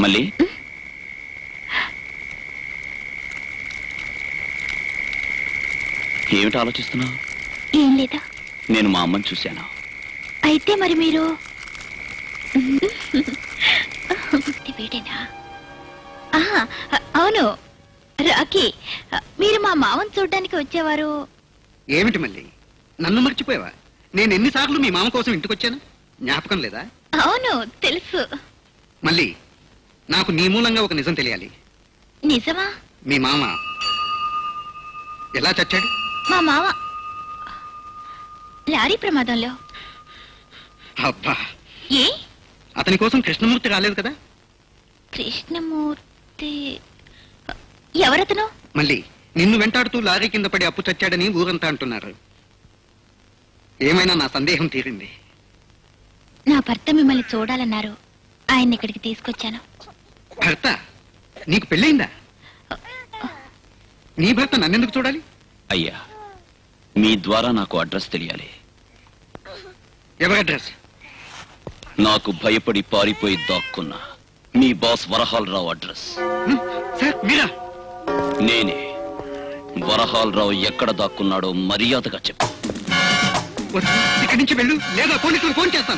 మళ్ళీ ఏమిటి ఆలోచిస్తున్నావు ఏం లేదా నేను మా అమ్మని చూశాను అయితే మరి మీరు ఇది వీడేనా ఆహా, అవును రాకీ మీరు మా మామని చూడడానికి వచ్చేవారు ఏమిటి మళ్ళీ నన్ను మర్చిపోయావా నేను ఎన్నిసార్లు మీ మామ కోసం ఇంటికొచ్చాను జ్ఞాపకం లేదా అవును తెలుసు మళ్ళీ నాకు నీ మూలంగా ఒక నిజం తెలియాలి నిజమా మీ మామ ఎలా చచ్చాడు మా మామ లారీ ప్రమాదంలో అబ్బా ఏ అతని కోసం కృష్ణమూర్తి రాలేదు కదా కృష్ణమూర్తి ఎవరతను మళ్ళీ నిన్ను వెంటాడుతూ లారీ కింద పడి అప్పు చచ్చాడని ఊరంతా అంటున్నారు ఏమైనా నా సందేహం తీరింది నా భర్త మిమ్మల్ని చూడాలన్నారు ఆయన్ని ఇక్కడికి తీసుకొచ్చాను భర్త నీకు పెళ్ళయిందా నీ భర్త నన్నెందుకు చూడాలి అయ్యా మీ ద్వారా నాకు అడ్రస్ తెలియాలి ఎవరి అడ్రస్ నాకు భయపడి పారిపోయి దాక్కున్న మీ boss Varahal Rao address sir మీరా నేనే వరహాల్ రావు ఎక్కడ దాక్కున్నాడో మర్యాదగా చెప్పు వద్దు, ఇక్కడి నుంచి వెళ్ళు లేదా పోలీసులకు ఫోన్ చేస్తాను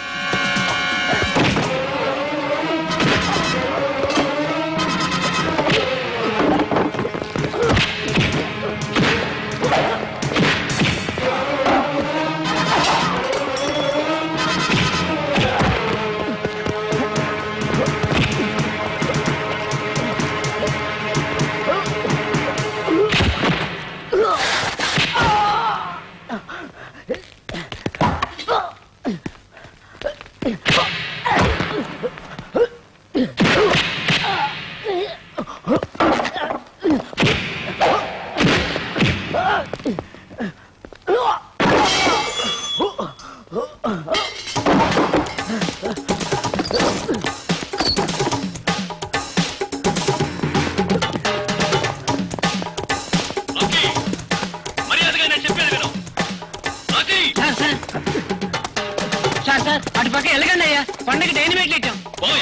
మర్యాదగా నేను చెప్పేది విను సార్ సార్ సార్ సార్ అటు పక్క వెళ్ళకండి అయ్యా పండగ డైనమేట్ ఇచ్చాం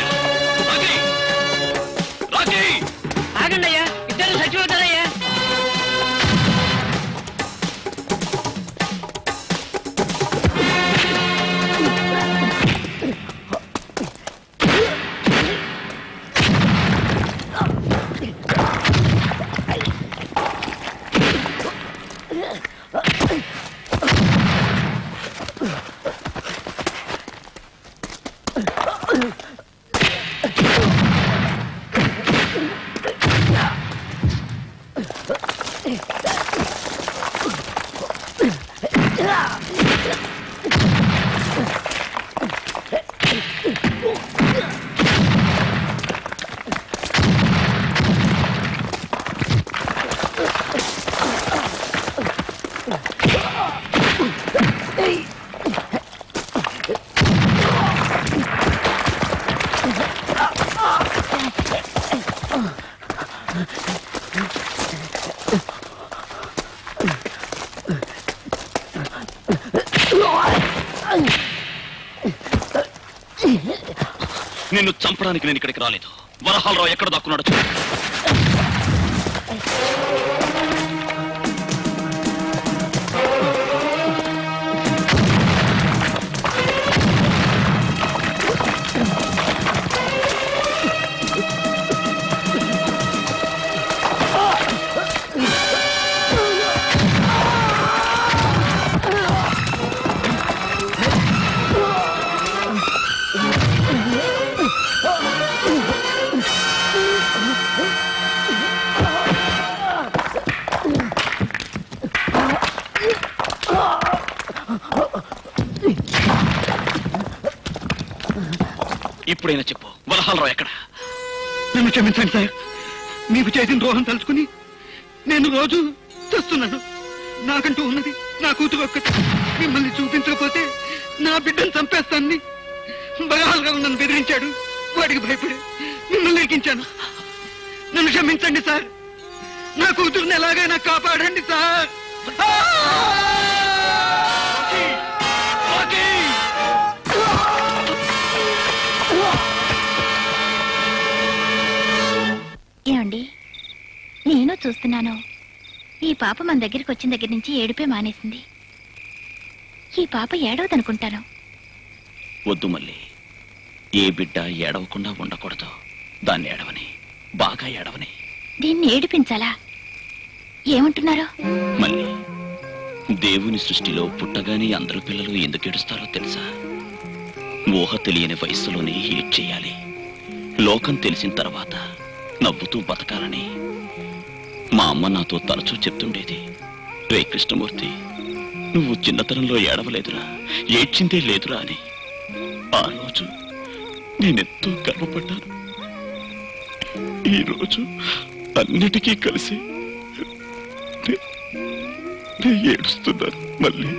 ఆగండి అయ్యా ఇద్దరు చచ్చిపోతారయ్యా నిన్ను చంపడానికి నేను ఇక్కడికి రాలేదు వరహాల్ రావు ఎక్కడ దాక్కున్నాడో చెప్పు ఇప్పుడైనా చెప్పు వరహాల్ రావు ఎక్కడ నన్ను క్షమించండి సార్ మీకు చేసిన ద్రోహం తలుచుకుని నేను రోజు తెస్తున్నాను నాకంటూ ఉన్నది నా కూతురు ఒక్కటి మిమ్మల్ని చూపించకపోతే నా బిడ్డను చంపేస్తానని బలహాలుగా నన్ను బెదిరించాడు వాడికి భయపడి మిమ్మల్ని ఎక్కించాను నన్ను క్షమించండి సార్ నా కూతురుని ఎలాగైనా కాపాడండి సార్ చూస్తున్నానో ఈ పాప మన దగ్గరికి వచ్చిన దగ్గర నుంచి ఏడుపే మానేసింది ఈ పాప ఏడవదనుకుంటాను వద్దు మళ్ళీ ఏ బిడ్డ ఏడవకుండా ఉండకూడదు దాన్ని ఏడవని బాగా ఏడవని దీన్ని ఏడిపించాలా ఏమంటున్నారు మళ్ళీ దేవుని సృష్టిలో పుట్టగానే అందరూ పిల్లలు ఎందుకు ఏడుస్తారో తెలుసా ఊహ తెలియని వయస్సులోనే ఏడ్ చేయాలి లోకం తెలిసిన తర్వాత నవ్వుతూ బతకాలని మా అమ్మ నాతో తరచూ చెప్తుండేది రే కృష్ణమూర్తి నువ్వు చిన్నతనంలో ఏడవలేదురా ఏడ్చిందే లేదురా అని ఆ రోజు నేనెంతో గర్వపడ్డాను ఈ రోజు అన్నిటికీ కలిసి నే- నేను ఏడుస్తున్నాను మళ్ళీ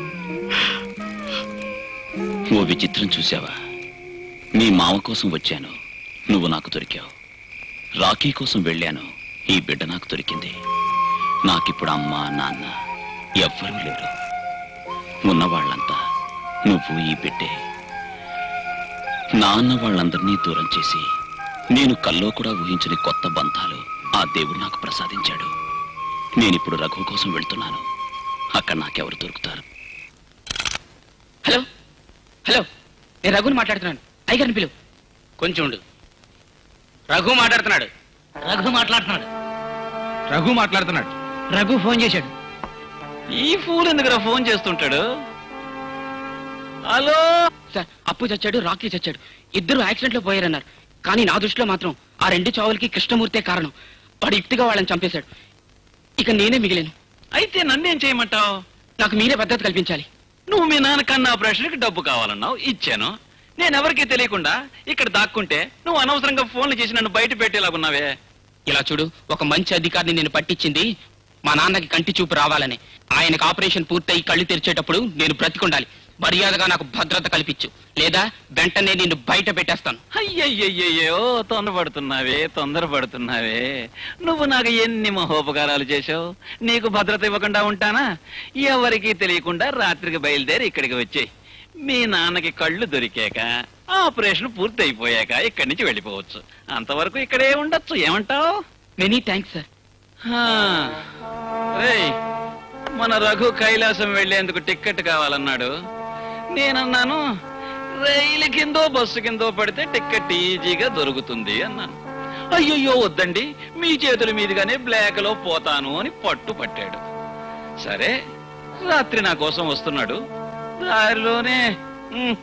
ఓ విచిత్రం చూసావా నీ మామ కోసం వచ్చాను నువ్వు నాకు దొరికావు రాఖీ కోసం వెళ్ళాను ఈ బిడ్డ నాకు దొరికింది నాకిప్పుడు అమ్మ నాన్న ఎవ్వరూ లేరు ఉన్న వాళ్ళంతా నువ్వు ఈ బిడ్డే నాన్న వాళ్ళందరినీ దూరం చేసి నేను కల్లో కూడా ఊహించని కొత్త బంధాలు ఆ దేవుడు నాకు ప్రసాదించాడు నేనిప్పుడు రఘు కోసం వెళ్తున్నాను అక్కడ నాకెవరు దొరుకుతారు హలో హలో నేను రఘుని మాట్లాడుతున్నాను అయ్యగారిని పిలువు కొంచెం ఉండు రఘు మాట్లాడుతున్నాడు రఘు మాట్లాడుతున్నాడు రఘు మాట్లాడుతున్నాడు రఘు ఫోన్ చేశాడు ఈ ఫూల్ ఎందుకురా ఫోన్ చేస్తుంటాడు హలో సార్ అప్పు చచ్చాడు రాకీ చచ్చాడు ఇద్దరు యాక్సిడెంట్ లో పోయారన్నారు కానీ నా దృష్టిలో మాత్రం ఆ రెండు చావులకి కృష్ణమూర్తే కారణం వాడు యుక్తిగా వాళ్ళని చంపేశాడు ఇక నేనే మిగిలాను అయితే నన్నేం చేయమంటావు నాకు మీరే భద్రత కల్పించాలి నువ్వు మీ నాన్న కన్నా ఆపరేషన్కి డబ్బు కావాలన్నావు ఇచ్చాను నేను ఎవరికీ తెలియకుండా ఇక్కడ దాక్కుంటే నువ్వు అనవసరంగా ఫోన్లు చేసి నన్ను బయట పెట్టేలాగున్నావే ఇలా చూడు ఒక మంచి అధికారిని నేను పట్టించింది మా నాన్నకి కంటి చూపు రావాలని ఆయనకు ఆపరేషన్ పూర్తయి కళ్ళు తెరిచేటప్పుడు నేను బ్రతికుండాలి మర్యాదగా నాకు భద్రత కల్పించు లేదా వెంటనే నిన్ను బయట పెట్టేస్తాను అయ్యయ్యయ్యో తొందరపడుతున్నావే తొందరపడుతున్నావే నువ్వు నాకు ఎన్ని మహోపకారాలు చేశావు నీకు భద్రత ఇవ్వకుండా ఉంటానా ఎవరికీ తెలియకుండా రాత్రికి బయలుదేరి ఇక్కడికి వచ్చేయి మీ నాన్నకి కళ్ళు దొరికాక ఆపరేషన్ పూర్తి అయిపోయాక ఇక్కడి నుంచి వెళ్ళిపోవచ్చు అంతవరకు ఇక్కడే ఉండొచ్చు ఏమంటావు మెనీ థ్యాంక్స్ సార్ రేయ్ మన రఘు కైలాసం వెళ్లేందుకు టిక్కెట్ కావాలన్నాడు నేనన్నాను రైలు కిందో బస్సు కిందో పడితే టిక్కెట్ ఈజీగా దొరుకుతుంది అన్నాను అయ్యయ్యో వద్దండి మీ చేతుల మీదుగానే బ్లాక్ లో పోతాను అని పట్టు పట్టాడు సరే రాత్రి నా కోసం వస్తున్నాడు దారిలోనే ఉమ్,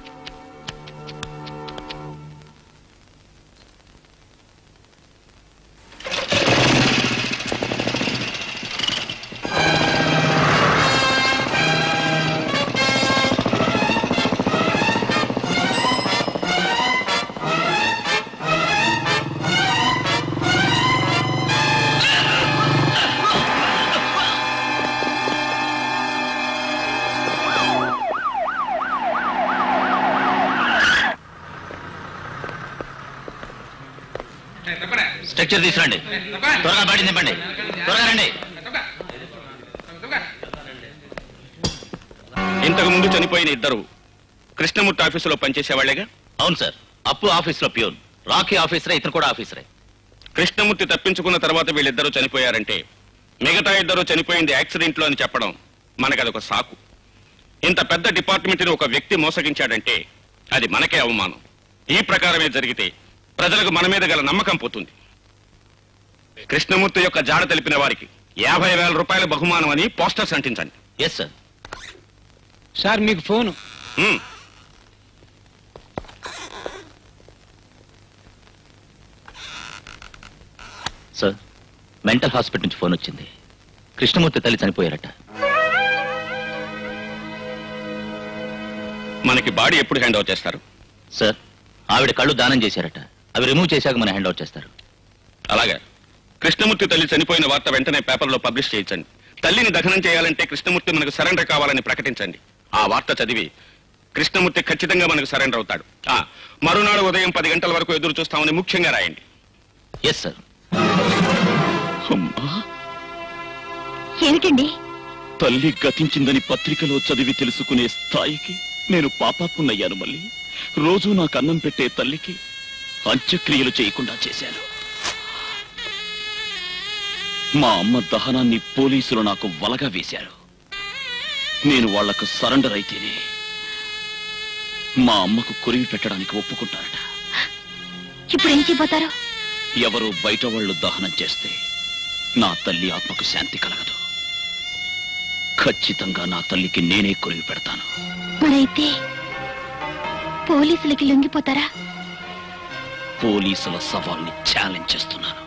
స్ట్రక్చర్ తీసుకురండి త్వరగా బాడీ నింపండి త్వరగా రండి ఇంతకు ముందు చనిపోయిన ఇద్దరు కృష్ణమూర్తి ఆఫీసులో పనిచేసేవాళ్లేగా అవును సార్ అప్పు ఆఫీస్లో ప్యూన్ రాకీ ఆఫీసరే ఇతను కూడా ఆఫీసరే కృష్ణమూర్తి తప్పించుకున్న తర్వాత వీళ్ళిద్దరూ చనిపోయారంటే మిగతా ఇద్దరు చనిపోయింది యాక్సిడెంట్లో అని చెప్పడం మనకదొక సాకు ఇంత పెద్ద డిపార్ట్మెంట్ని ఒక వ్యక్తి మోసగించాడంటే అది మనకే అవమానం ఈ ప్రకారమే జరిగితే ప్రజలకు మన మీద గల నమ్మకం పోతుంది కృష్ణమూర్తి యొక్క జాడ తెలిపిన వారికి యాభై వేల రూపాయల బహుమానం అని పోస్టర్స్ అంటించండి ఎస్ సార్ సార్ మీకు ఫోను హ్మ్. సార్ మెంటల్ హాస్పిటల్ నుంచి ఫోన్ వచ్చింది కృష్ణమూర్తి తల్లి చనిపోయారట మనకి బాడీ ఎప్పుడు హ్యాండ్ ఓవర్ చేస్తారు సార్ ఆవిడ కళ్ళు దానం చేశారట అవి రిమూవ్ చేశాక మన హ్యాండ్ అవుట్ చేస్తారు అలాగా కృష్ణమూర్తి తల్లి చనిపోయిన వార్త వెంటనే పేపర్లో పబ్లిష్ చేయించండి తల్లిని దహనం చేయాలంటే కృష్ణమూర్తి మనకు సరెండర్ కావాలని ప్రకటించండి ఆ వార్త చదివి కృష్ణమూర్తి ఖచ్చితంగా మనకు సరెండర్ అవుతాడు ఆ, మరునాడు ఉదయం పది గంటల వరకు ఎదురు చూస్తామని ముఖ్యంగా రాయండి ఎస్ సార్ అమ్మా ఏమిటండి తల్లి గతించిందని పత్రికలో చదివి తెలుసుకునే స్థాయికి నేను పాపాత్మున్నయ్యాను మళ్ళీ రోజు నాకు అన్నం పెట్టే తల్లికి అంత్యక్రియలు చేయకుండా చేశాను మా అమ్మ దహనాన్ని పోలీసులు నాకు వలగా వేశారు నేను వాళ్లకు సరెండర్ అయితేనే మా అమ్మకు కొరివి పెట్టడానికి ఒప్పుకుంటారట ఇప్పుడు ఏం చేయబోతారు ఎవరు బయట వాళ్ళు దహనం చేస్తే నా తల్లి ఆత్మకు శాంతి కలగదు ఖచ్చితంగా నా తల్లికి నేనే కొరివి పెడతాను మరైతే పోలీసులకి లొంగిపోతారా పోలీసుల సవాల్ని ఛాలెంజ్ చేస్తున్నాను